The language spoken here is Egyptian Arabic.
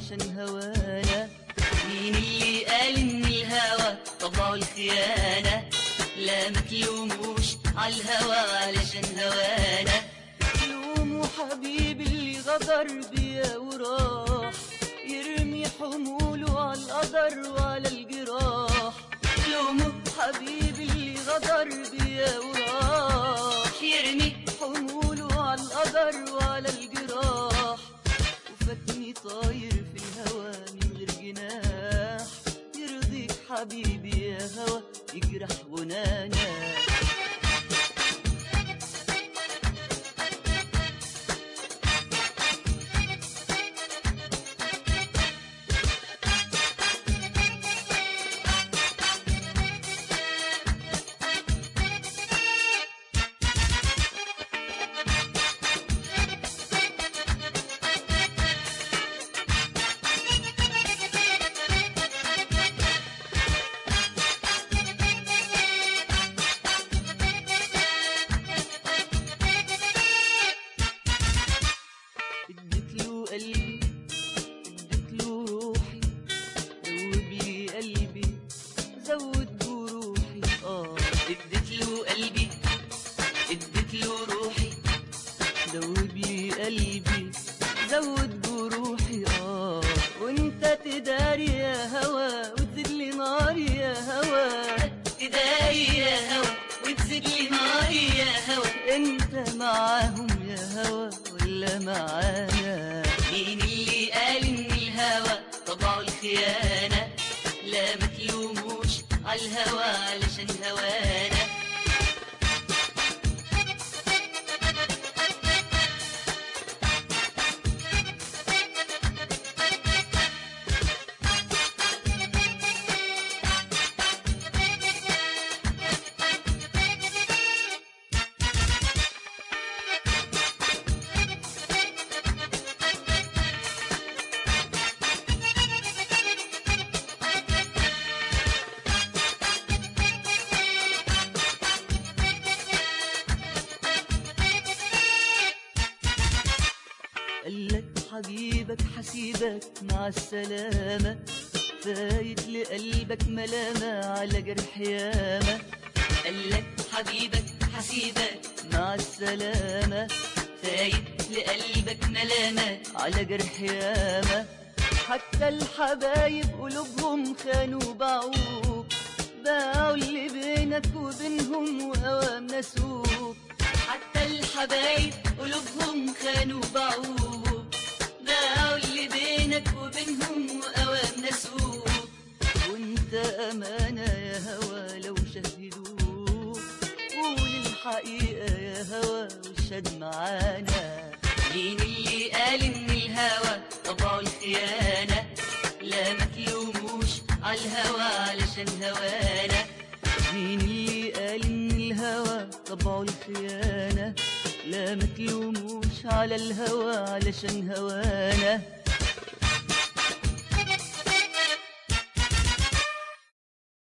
علشان هوانا مين اللي قال ان الهوى طبعه الخيانة لا ما تلوموش على الهوى علشان هوانا لوموا حبيبي اللي غدر بيا وراح يرمي حموله على القدر وعلى الجراح لوموا حبيبي اللي غدر بيا وراح يرمي حموله على القدر وعلى الجراح وفاتني طاير في الهوى من غير جناح يرضيك حبيبي يا هوى يجرح غنانا اديت له قلبي اديت له روحي دوب لي قلبي زود جروحي اه اديت له قلبي اديت له روحي دوب لي قلبي زود جروحي اه وانت تداري يا هوا وتزيد لي ناري يا هوا تداري يا هوا وتزيد لي ناري يا هوا انت معاهم يا هوا ولا معانا مين اللي قال ان الهوى طبعه الخيانة لا ما تلوموش على الهوى علشان هوانا قالك حبيبك حسيبك مع السلامة فايت لقلبك ملامة على جرح ياما قالك حبيبك حسيبك مع السلامة فايت لقلبك ملامة على جرح ياما حتى الحبايب قلوبهم خانوا باعوك باعوا اللي بينك وبينهم وأوام نسوك حتى الحبايب قلوبهم خانوا باعوك باعوا اللي بينك وبينهم وأوام نسوك وانت أمانة يا هوى لو شهدوك قول الحقيقة يا هوى وشد معانا مين اللي قال ان الهوى طبعه الخيانة لا ما تلوموش على الهوى علشان هوانا مين اللي قال ان الهوى طبعه الخيانة لا ما تلوموش على الهوى علشان هوانا